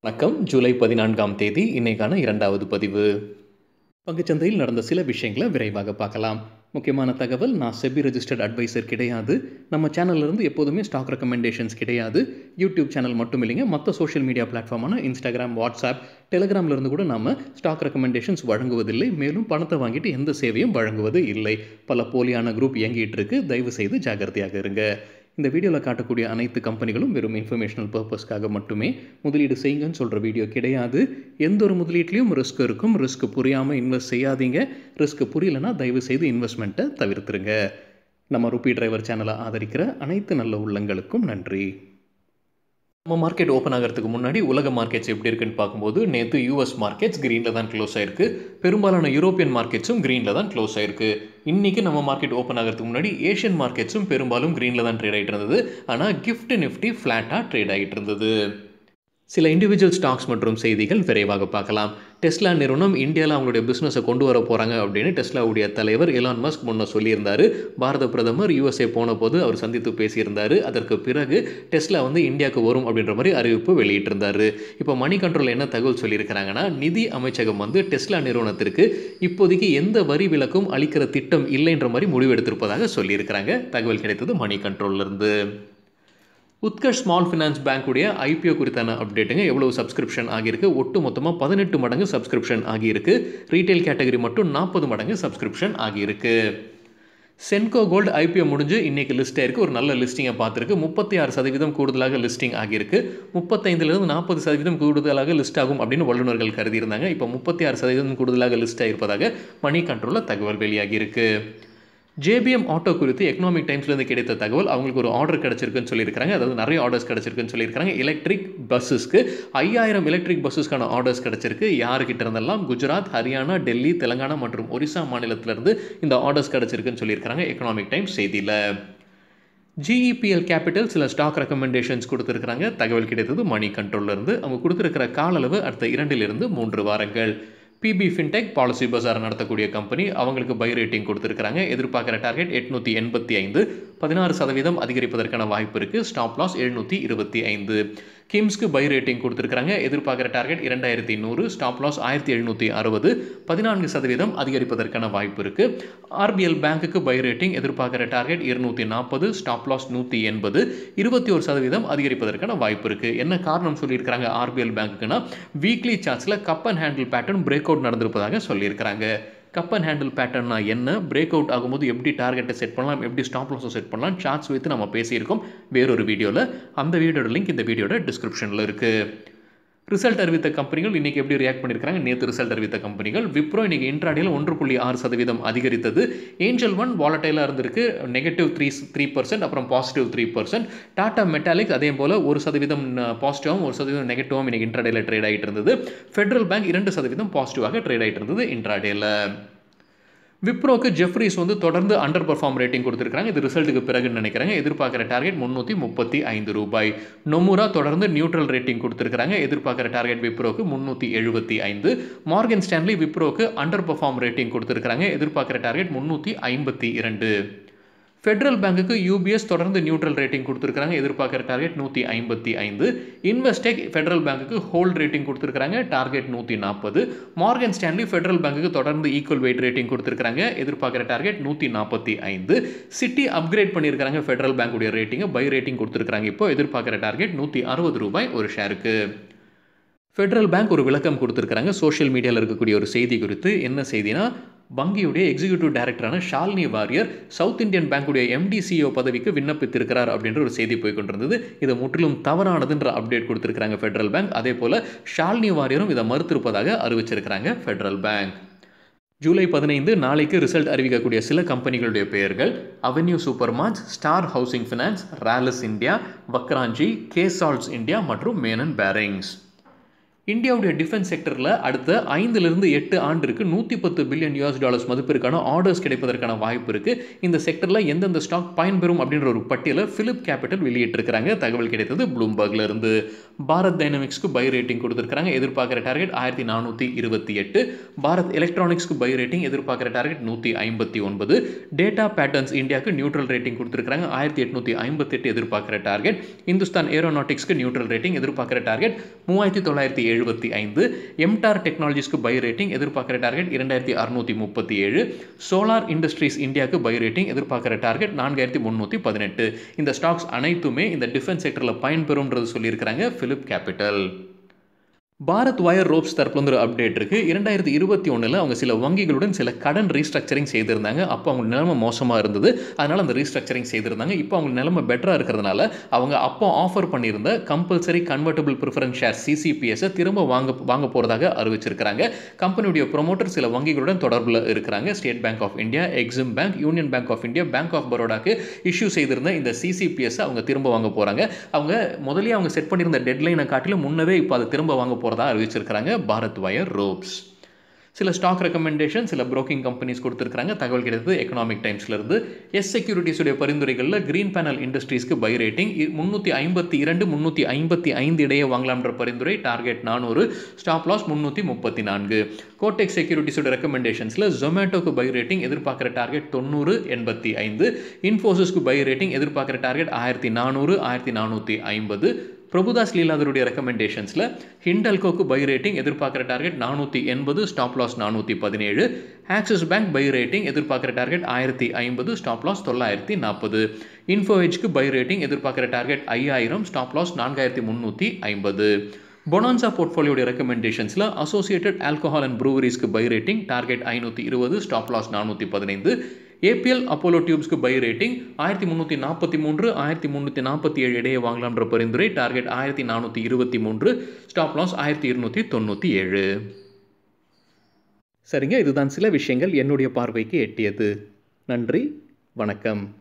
வணக்கம் ஜூலை பதினான்காம் தேதி இன்னைக்கான இரண்டாவது பதிவு பங்குச்சந்தையில் நடந்த சில விஷயங்களை விரைவாக பார்க்கலாம் முக்கியமான தகவல் நான் செபி ரெஜிஸ்டர்ட் அட்வைசர் கிடையாது நம்ம சேனல்ல இருந்து எப்போதுமே ஸ்டாக் ரெக்கமெண்டேஷன்ஸ் கிடையாது யூடியூப் சேனல் மட்டும் இல்லைங்க மற்ற சோஷியல் மீடியா பிளாட்ஃபார்மான இன்ஸ்டாகிராம் வாட்ஸ்அப் டெலிகிராம்ல இருந்து கூட நம்ம ஸ்டாக் ரெக்கமெண்டேஷன்ஸ் வழங்குவதில்லை மேலும் பணத்தை வாங்கிட்டு எந்த சேவையும் வழங்குவது இல்லை பல போலியான குரூப் இயங்கிட்டு இருக்கு தயவு செய்து ஜாகிரதையாக இருங்க இந்த வீடியோவில் காட்டக்கூடிய அனைத்து கம்பெனிகளும் வெறும் இன்ஃபர்மேஷனல் பர்பஸ்க்காக மட்டுமே முதலீடு செய்யுங்கன்னு சொல்கிற வீடியோ கிடையாது எந்த ஒரு முதலீட்லையும் ரிஸ்க் இருக்கும் ரிஸ்க் புரியாமல் இன்வெஸ்ட் செய்யாதீங்க ரிஸ்க் புரியலனா தயவு செய்து இன்வெஸ்ட்மெண்ட்டை தவிர்த்துருங்க நம்ம ருபி டிரைவர் சேனலை ஆதரிக்கிற அனைத்து நல்ல உள்ளங்களுக்கும் நன்றி நம்ம மார்க்கெட் ஓப்பன் ஆகிறதுக்கு முன்னாடி உலக மார்க்கெட்ஸ் எப்படி இருக்குன்னு பார்க்கும்போது நேற்று யூஎஸ் மார்க்கெட்ஸ் க்ரீனில் தான் க்ளோஸ் ஆயிருக்கு பெரும்பாலான யூரோப்பியன் மார்க்கெட்ஸும் க்ரீனில் தான் க்ளோஸ் ஆயிருக்கு இன்றைக்கி நம்ம மார்க்கெட் ஓப்பன் ஆகிறதுக்கு முன்னாடி ஏஷியன் மார்க்கெட்ஸும் பெரும்பாலும் க்ரீனில் தான் ட்ரேட் ஆகிட்டு இருந்தது ஆனால் கிஃப்ட் நிஃப்டி ஃப்ளாட்டாக ட்ரேட் ஆகிட்டு இருந்தது சில இண்டிவிஜுவல் ஸ்டாக்ஸ் மற்றும் செய்திகள் விரைவாக பார்க்கலாம் டெஸ்லா நிறுவனம் இந்தியாவில் அவங்களுடைய பிஸ்னஸை கொண்டு வர போகிறாங்க அப்படின்னு டெஸ்லாவுடைய தலைவர் எலான் மஸ்க் முன்ன சொல்லியிருந்தார் பாரத பிரதமர் யூஎஸ்ஏ போன போது அவர் சந்தித்து பேசியிருந்தார் அதற்கு பிறகு டெஸ்லா வந்து இந்தியாவுக்கு வரும் அப்படின்ற மாதிரி அறிவிப்பு வெளியிட்டிருந்தார் இப்போ மணி கண்ட்ரோல் என்ன தகவல் சொல்லியிருக்கிறாங்கன்னா நிதி அமைச்சகம் வந்து டெஸ்லா நிறுவனத்திற்கு இப்போதைக்கு எந்த வரி விலக்கும் அளிக்கிற திட்டம் இல்லைன்ற மாதிரி முடிவெடுத்திருப்பதாக சொல்லியிருக்கிறாங்க தகவல் கிடைத்தது மணி கண்ட்ரோல்லேருந்து உத்கர்ஷ் ஸ்மால் ஃபினான்ஸ் பேங்க்குடைய ஐபிஓ குறித்தான அப்டேட்டுங்க எவ்வளவு சப்ஸ்கிரிப்ஷன் ஆகியிருக்கு ஒட்டு மொத்தமாக பதினெட்டு மடங்கு சப்ஸ்கிரிப்ஷன் ஆகியிருக்கு ரீட்டைல் கேட்டகரி மட்டும் நாற்பது மடங்கு சப்ஸ்கிரிப்ஷன் ஆகியிருக்கு சென்கோ கோல்டு ஐபிஓ முடிஞ்சு இன்றைக்கி லிஸ்ட் ஆயிருக்கு ஒரு நல்ல லிஸ்டிங்கை பார்த்துருக்கு முப்பத்தி ஆறு சதவீதம் கூடுதலாக லிஸ்டிங் ஆகியிருக்கு முப்பத்தைந்துலேருந்து நாற்பது சதவீதம் கூடுதலாக லிஸ்ட் ஆகும் அப்படின்னு வல்லுநர்கள் கருதியிருந்தாங்க இப்போ முப்பத்தி ஆறு சதவீதம் கூடுதலாக லிஸ்ட் ஆகியிருப்பதாக மணி கண்ட்ரோலில் தகவல் வெளியாகியிருக்கு ஜேபிஎம் ஆட்டோ குறித்து எக்கனாமிக் டைம்ஸ்லேருந்து கிடைத்த தகவல் அவங்களுக்கு ஒரு ஆர்டர் கிடச்சிருக்குன்னு சொல்லியிருக்காங்க அதாவது நிறைய ஆர்டர்ஸ் கிடச்சிருக்குன்னு சொல்லியிருக்காங்க எலக்ட்ரிக் பஸ்ஸஸ்க்கு ஐயாயிரம் எலக்ட்ரிக் பஸ்ஸஸ்க்கான ஆர்டர்ஸ் கிடச்சிருக்கு யாருக்கிட்ட இருந்தெல்லாம் குஜராத் ஹரியானா டெல்லி தெலங்கானா மற்றும் ஒரிசா மாநிலத்திலிருந்து இந்த ஆர்டர்ஸ் கிடச்சிருக்குன்னு சொல்லியிருக்காங்க எக்கனாமிக் டைம்ஸ் செய்தியில் ஜிஇபிஎல் கேபிட்டல் சில ஸ்டாக் ரெக்கமெண்டேஷன்ஸ் கொடுத்துருக்காங்க தகவல் கிடைத்தது மணி கண்ட்ரோல்லேருந்து அவங்க கொடுத்துருக்கிற கால அளவு அடுத்த இரண்டிலிருந்து மூன்று வாரங்கள் பிபி ஃபின்டெக் பாலிசி பஜார் நடத்தக்கூடிய கம்பெனி அவங்களுக்கு பை ரேட்டிங் கொடுத்துருக்காங்க எதிர்பார்க்குற டார்கெட் எட்நூற்றி எண்பத்தி ஐந்து பதினாறு சதவீதம் அதிகரிப்பதற்கான வாய்ப்பு இருக்குது ஸ்டாப் லாஸ் எழுநூற்றி இருபத்தி ஐந்து கிம்ஸ்க்கு பை ரேட்டிங் கொடுத்துருக்காங்க எதிர்பார்க்குற டார்கெட் இரண்டாயிரத்தி நூறு ஸ்டாப் லாஸ் ஆயிரத்தி எழுநூற்றி அறுபது பதினான்கு சதவீதம் அதிகரிப்பதற்கான வாய்ப்பு இருக்குது ஆர்பிஎல் பேங்க்குக்கு பை ரேட்டிங் எதிர்பார்க்குற டார்கெட் இருநூற்றி நாற்பது ஸ்டாப் லாஸ் நூற்றி எண்பது இருபத்தி ஒரு சதவீதம் அதிகரிப்பதற்கான வாய்ப்பு இருக்குது என்ன காரணம் சொல்லியிருக்கிறாங்க ஆர்பிஎல் பேங்க்குன்னா வீக்லி சார்ட்ஸில் cup and handle pattern break out நடந்திருப்பதாக சொல்லியிருக்கிறாங்க கப் அண்ட் ஹேண்டில் பேட்டர்னா என்ன பிரேக் அவுட் ஆகும்போது எப்படி டார்கெட்டை செட் பண்ணலாம் எப்படி ஸ்டாப் லாஸை செட் பண்ணலாம் சார்ட்ஸ் வைத்து நம்ம பேசியிருக்கோம் வேறொரு வீடியோவில் அந்த வீடியோட லிங்க் இந்த வீடியோட டிஸ்கிரிப்ஷனில் இருக்குது ரிசல்ட் அறிவித்த கம்பெனிகள் இன்றைக்கி எப்படி ரியாக்ட் பண்ணியிருக்காங்க நேற்று ரிசல்ட் அறிவித்த கம்பெனிகள் விப்ரோ இன்றைக்கி இன்ட்ராடியில் ஒன்று புள்ளி ஆறு சதவீதம் அதிகரித்தது ஏஞ்சல் ஒன் வாலட்டைலாக இருந்திருக்கு நெகட்டிவ் த்ரீ த்ரீ பர்சன்ட் அப்புறம் positive three percent Tata Metaliks அதே போல் ஒரு சதவீதம் பாசிட்டிவாகவும் ஒரு சதவீதம் நெகட்டிவாகவும் இன்றைக்கி இன்ட்ராடேல ட்ரேட் ஆகிட்டு இருந்தது ஃபெட்ரல் பேங்க் இரண்டு சதவீதம் பாசிட்டிவாக ட்ரேட் ஆகிட்டு இருந்தது இன்ட்ராடேல விப்ரோக்கு ஜெஃப்ரிஸ் வந்து தொடர்ந்து அண்டர் பர்ஃபார்ம் ரேட்டிங் கொடுத்துருக்காங்க இது ரிசல்ட்டுக்கு பிறகுன்னு நினைக்கிறாங்க எதிர்பார்க்குற டார்கெட் முந்நூற்றி முப்பத்தி ஐந்து ரூபாய் நொமுரா தொடர்ந்து நியூட்ரல் ரேட்டிங் கொடுத்துருக்காங்க எதிர்பார்க்குற டார்கெட் விப்ரோக்கு முந்நூற்றி எழுபத்தி ஐந்து மார்கன் ஸ்டான்லி விப்ரோக்கு அண்டர் பர்ஃபார்ம் ரேட்டிங் கொடுத்துருக்காங்க எதிர்பார்க்குற டார்கெட் முந்நூற்றி ஐம்பத்தி இரண்டு ஃபெட்ரல் பேங்க்குக்கு யூபிஎஸ் தொடர்ந்து நியூட்ரல் ரேட்டிங் கொடுத்துருக்காங்க எதிர்பார்க்குற டார்கெட் நூற்றி ஐம்பத்தி ஐந்து இன்வெஸ்டெக் ஃபெட்ரல் பேங்க்குக்கு ஹோல்ட் ரேட்டிங் கொடுத்துருக்காங்க டார்கெட் நூற்றி நாற்பது மார்கன் ஸ்டான்லி ஃபெட்ரல் பேங்க்குக்கு தொடர்ந்து ஈக்குவல் வெயிட் ரேட்டிங் கொடுத்துருக்காங்க எதிர்பார்க்குற டார்கெட் நூற்றி நாற்பத்தி ஐந்து சிட்டி அப்கிரேட் பண்ணியிருக்காங்க ஃபெட்ரல் பேங்க்குடைய ரேட்டிங்கை பை ரேட்டிங் கொடுத்துருக்காங்க இப்போ எதிர்பார்க்குற டார்கெட் நூற்றி அறுபது ரூபாய் ஒரு ஷேருக்கு ஃபெட்ரல் பேங்க் ஒரு விளக்கம் கொடுத்துருக்காங்க சோஷியல் மீடியாவில் இருக்கக்கூடிய ஒரு செய்தி குறித்து என்ன செய்தினா வங்கியுடைய எக்ஸிக்யூட்டிவ் டைரக்டரான ஷாலினி வாரியர் சவுத் இந்தியன் பேங்குடைய எம்டிசிஓ பதவிக்கு விண்ணப்பித்திருக்கிறார் அப்படின்ற ஒரு செய்தி போய் கொண்டிருந்தது இது முற்றிலும் தவறானதுன்ற அப்டேட் கொடுத்துருக்காங்க ஃபெட்ரல் பேங்க் அதே போல் ஷாலினி வாரியரும் இதை மறுத்திருப்பதாக அறிவிச்சிருக்கிறாங்க ஃபெட்ரல் பேங்க் ஜூலை பதினைந்து நாளைக்கு ரிசல்ட் அறிவிக்கக்கூடிய சில கம்பெனிகளுடைய பெயர்கள் avenue super marts star housing finance Rallis India Vakrangee கேசால்ட்ஸ் இந்தியா மற்றும் மேனன் பேரிங்ஸ் இந்தியாவுடைய டிஃபென்ஸ் செக்டரில் அடுத்த ஐந்துலேருந்து எட்டு ஆண்டிற்கு நூற்றி பத்து பில்லியன் யூஎஸ் டாலர்ஸ் மதிப்பிற்கான ஆர்டர்ஸ் கிடைப்பதற்கான வாய்ப்பு இருக்குது இந்த செக்டரில் எந்தெந்த ஸ்டாக் பயன்பெறும் அப்படின்ற ஒரு பட்டியலை ஃபிலிப் கேபிட்டல் வெளியிட்டிருக்கிறாங்க தகவல் கிடைத்தது ப்ளூம்பர்க்ல இருந்து பாரத் டைனமிக்ஸ்க்கு பை ரேட்டிங் கொடுத்துருக்காங்க எதிர்பார்க்குற டார்கெட் ஆயிரத்தி நானூற்றி இருபத்தி எட்டு பாரத் எலக்ட்ரானிக்ஸ்க்கு பை ரேட்டிங் எதிர்பார்க்குற டார்கெட் நூற்றி ஐம்பத்தி ஒன்பது டேட்டா பேட்டர்ன்ஸ் இந்தியாவுக்கு நியூட்ரல் ரேட்டிங் கொடுத்துருக்காங்க ஆயிரத்தி எட்நூற்றி ஐம்பத்தெட்டு எதிர்பார்க்குற டார்கெட் இந்துஸ்தான் ஏரோநாட்டிக்ஸ்க்கு நியூட்ரல் ரேட்டிங் எதிர்பார்க்குற டார்கெட் மூவாயிரத்தி தொள்ளாயிரத்தி எழுபத்தி ஐந்து எம்டார் டெக்னாலஜிஸ்க்கு பை ரேட்டிங் எதிர்பார்க்குற டார்கெட் இரண்டாயிரத்தி அறுநூற்றி முப்பத்தி ஏழு சோலார் இண்டஸ்ட்ரீஸ் இந்தியாவுக்கு பை ரேட்டிங் எதிர்பார்க்குற டார்கெட் நான்காயிரத்தி முந்நூற்றி பதினெட்டு இந்த ஸ்டாக்ஸ் அனைத்துமே இந்த டிஃபென்ஸ் செக்டரில் பயன்பெறும்ன்றது சொல்லியிருக்கிறாங்க Phillip capital Bharat wire ropes தரப்புல ஒரு அப்டேட் இருக்கு இரண்டாயிரத்தி இருபத்தி ஒன்றில் அவங்க சில வங்கிகளுடன் சில கடன் ரீஸ்ட்ரக்சரிங் செய்திருந்தாங்க அப்போ அவங்க நிலைமை மோசமாக இருந்தது அதனால் அந்த ரீஸ்ட்ரக்சரிங் செய்திருந்தாங்க இப்போ அவங்க நிலைமை பெட்டராக இருக்கிறதுனால அவங்க அப்போ ஆஃபர் பண்ணியிருந்த கம்பல்சரி கன்வெர்டபிள் ப்ரிஃபரன்ஸ் ஷேர் சிசிபிஎஸை திரும்ப வாங்க வாங்க போகிறதாக அறிவிச்சிருக்கிறாங்க கம்பெனியுடைய ப்ரொமோட்டர் சில வங்கிகளுடன் தொடர்பில் இருக்கிறாங்க state bank of India EXIM bank union bank of India bank of பரோடாக்கு இஷ்யூ செய்திருந்த இந்த சிசிபிஎஸ் அவங்க திரும்ப வாங்க போகிறாங்க அவங்க முதலே அவங்க செட் பண்ணியிருந்த டெட்லைனை காட்டிலும் முன்னவே இப்போ அதை திரும்ப வாங்க போகிறதா அறிவிச்சிருக்கிறாங்க பாரத் வயர் ரோப்ஸ் சில ஸ்டாக் ரெக்கமெண்டேஷன் சில புரோக்கிங் கம்பெனிஸ் கொடுத்துருக்காங்க தகவல் கிடைத்தது எக்கனாமிக் டைம்ஸ்லேருந்து எஸ் செக்யூரிட்டிஸுடைய பரிந்துரைகளில் கிரீன் பேனல் இண்டஸ்ட்ரீஸ்க்கு பை ரேட்டிங் முந்நூற்றி ஐம்பத்தி இரண்டு முந்நூற்றி ஐம்பத்தி ஐந்து இடையே வாங்கலாம்ன்ற பரிந்துரை டார்கெட் நானூறு ஸ்டாப் லாஸ் முந்நூற்றி முப்பத்தி நான்கு கோடெக் செக்யூரிட்டிஸோட ரெக்கமெண்டேஷன்ஸில் ஜொமேட்டோக்கு பை ரேட்டிங் எதிர்பார்க்குற டார்கெட் தொண்ணூறு எண்பத்தி ஐந்து இன்ஃபோசிஸ்க்கு பை ரேட்டிங் எதிர்பார்க்குற டார்கெட் ஆயிரத்தி நானூறு ஆயிரத்தி நானூற்றி ஐம்பது பிரபுதாஸ் லீலாதருடைய ரெக்கமெண்டேஷன்ஸில் ஹிண்டல்கோக்கு பை ரேட்டிங் எதிர்பார்க்குற டார்கெட் நானூற்றி எண்பது ஸ்டாப் லாஸ் நானூற்றி பதினேழு ஆக்சிஸ் பேங்க் பை ரேட்டிங் எதிர்பார்க்குற டார்கெட் ஆயிரத்தி ஐம்பது ஸ்டாப் லாஸ் தொள்ளாயிரத்தி நாற்பது இன்ஃபோஹெச்க்கு பை ரேட்டிங் எதிர்பார்க்குற டார்கெட் ஐயாயிரம் ஸ்டாப் லாஸ் நான்காயிரத்தி முந்நூற்றி ஐம்பது பொனான்சா போர்ட்ஃபோலியோட ரெக்கமெண்டேஷன்ஸில் அசோசியேட்டட் ஆல்கஹால் அண்ட் ப்ரூவரிஸ்க்கு பை ரேட்டிங் டார்கெட் ஐநூற்றி இருபது ஸ்டாப் லாஸ் நானூற்றி பதினைந்து ஏபிஎல் அப்போலோ டியூப்ஸ்க்கு பை ரேட்டிங் ஆயிரத்தி முந்நூற்றி நாற்பத்தி மூன்று ஆயிரத்தி முந்நூற்றி நாற்பத்தி ஏழு இடையே வாங்கலாம்ன்ற பரிந்துரை டார்கெட் ஆயிரத்தி நானூற்றி இருபத்தி மூன்று ஸ்டாப் லாஸ் ஆயிரத்தி இருநூற்றி தொண்ணூற்றி ஏழு சரிங்க இதுதான் சில விஷயங்கள் என்னுடைய பார்வைக்கு எட்டியது நன்றி வணக்கம்